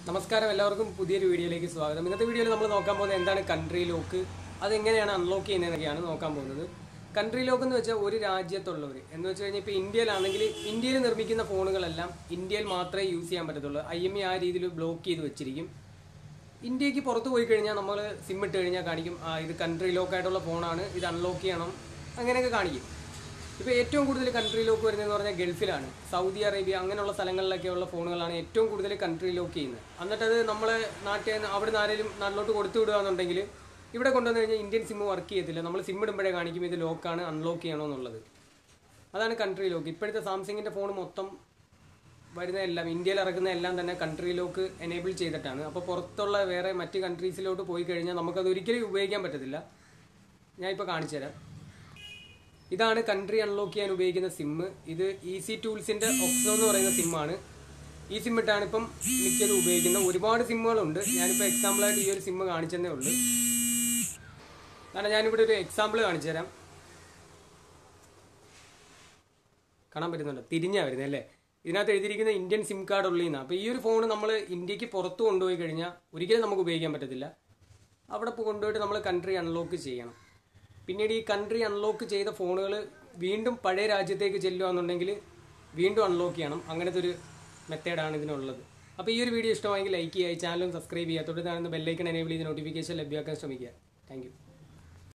നമസ്കാരം എല്ലാവർക്കും പുതിയൊരു വീഡിയോയിലേക്ക് സ്വാഗതം ഇന്നത്തെ വീഡിയോയിൽ നമ്മൾ നോക്കാൻ പോകുന്നത് എന്താണ് കൺട്രി ലോക്ക് അതെങ്ങനെയാണ് അൺലോക്ക് ചെയ്യുന്നതെന്നൊക്കെയാണ് നോക്കാൻ പോകുന്നത് കൺട്രി ലോക്ക് എന്ന് വെച്ചാൽ ഒരു രാജ്യത്തുള്ളവർ എന്ന് വെച്ച് കഴിഞ്ഞാൽ ഇപ്പോൾ ഇന്ത്യയിലാണെങ്കിൽ ഇന്ത്യയിൽ നിർമ്മിക്കുന്ന ഫോണുകളെല്ലാം ഇന്ത്യയിൽ മാത്രമേ യൂസ് ചെയ്യാൻ പറ്റത്തുള്ളൂ ഐ എം ഇ ആ രീതിയിൽ ബ്ലോക്ക് ചെയ്ത് വെച്ചിരിക്കും ഇന്ത്യക്ക് പുറത്ത് പോയി കഴിഞ്ഞാൽ നമ്മൾ സിം ഇട്ട് കഴിഞ്ഞാൽ കാണിക്കും ആ ഇത് കൺട്രി ലോക്ക് ആയിട്ടുള്ള ഫോണാണ് ഇത് അൺലോക്ക് ചെയ്യണം അങ്ങനെയൊക്കെ കാണിക്കും ഇപ്പോൾ ഏറ്റവും കൂടുതൽ കൺട്രി ലോക്ക് വരുന്നതെന്ന് പറഞ്ഞാൽ ഗൾഫിലാണ് സൗദി അറേബ്യ അങ്ങനെയുള്ള സ്ഥലങ്ങളിലൊക്കെയുള്ള ഫോണുകളാണ് ഏറ്റവും കൂടുതൽ കൺട്രി ലോക്ക് ചെയ്യുന്നത് എന്നിട്ട് അത് നമ്മളെ നാട്ടിൽ നിന്ന് അവിടെ നിന്ന് ആരെങ്കിലും നാട്ടിലോട്ട് കൊടുത്തു വിടുകയെന്നുണ്ടെങ്കിൽ ഇവിടെ കൊണ്ടുവന്ന് കഴിഞ്ഞാൽ ഇന്ത്യൻ സിം വർക്ക് ചെയ്യത്തില്ല നമ്മൾ സിം ഇടുമ്പോഴേ കാണിക്കും ഇത് ലോക്കാണ് അൺലോക്ക് ചെയ്യണമെന്നുള്ളത് അതാണ് കൺട്രി ലോക്ക് ഇപ്പോഴത്തെ സാംസങ്ങിൻ്റെ ഫോൺ മൊത്തം വരുന്ന എല്ലാം ഇന്ത്യയിൽ ഇറക്കുന്ന എല്ലാം തന്നെ കൺട്രി ലോക്ക് എനേബിൾ ചെയ്തിട്ടാണ് അപ്പോൾ പുറത്തുള്ള വേറെ മറ്റ് കൺട്രീസിലോട്ട് പോയി കഴിഞ്ഞാൽ നമുക്കത് ഒരിക്കലും ഉപയോഗിക്കാൻ പറ്റത്തില്ല ഞാൻ ഇപ്പോൾ കാണിച്ചു തരാം ഇതാണ് കൺട്രി അൺലോക്ക് ചെയ്യാൻ ഉപയോഗിക്കുന്ന സിം ഇത് ഈസി ടൂൾസിന്റെ ഒക്സോ എന്ന് പറയുന്ന സിമ്മാണ് ഈ സിം ഇട്ടാണ് ഇപ്പം മിക്കതും ഉപയോഗിക്കുന്നത് ഒരുപാട് സിമ്മുകളുണ്ട് ഞാനിപ്പോൾ എക്സാമ്പിളായിട്ട് ഈ ഒരു സിം കാണിച്ചതേ ഉള്ളൂ കാരണം ഞാനിവിടെ ഒരു എക്സാമ്പിൾ കാണിച്ചു തരാം കാണാൻ പറ്റുന്നുണ്ട് തിരിഞ്ഞാ വരുന്നത് അല്ലേ ഇതിനകത്ത് എഴുതിയിരിക്കുന്ന ഇന്ത്യൻ സിം കാർഡ് ഉള്ളിൽ അപ്പോൾ ഈ ഒരു ഫോൺ നമ്മൾ ഇന്ത്യക്ക് പുറത്ത് കൊണ്ടുപോയി കഴിഞ്ഞാൽ ഒരിക്കലും നമുക്ക് ഉപയോഗിക്കാൻ പറ്റത്തില്ല അവിടെ ഇപ്പോൾ കൊണ്ടുപോയിട്ട് നമ്മൾ കൺട്രി അൺലോക്ക് ചെയ്യണം പിന്നീട് ഈ കൺട്രി അൺലോക്ക് ചെയ്ത ഫോണുകൾ വീണ്ടും പഴയ രാജ്യത്തേക്ക് ചെല്ലുകയാണെന്നുണ്ടെങ്കിൽ വീണ്ടും അൺലോക്ക് ചെയ്യണം അങ്ങനത്തെ ഒരു മെത്തേഡാണ് ഇതിനുള്ളത് അപ്പോൾ ഈ ഒരു വീഡിയോ ഇഷ്ടമായെങ്കിൽ ലൈക്ക് ചെയ്യുക ഈ ചാനലും സബ്സ്ക്രൈബ് ചെയ്യുക തൊട്ട് കാണുന്ന ബെല്ലൈക്കൺ എനേബിൾ ചെയ്ത് നോട്ടിഫിക്കേഷൻ ലഭ്യമാക്കാൻ ശ്രമിക്കുക താങ്ക്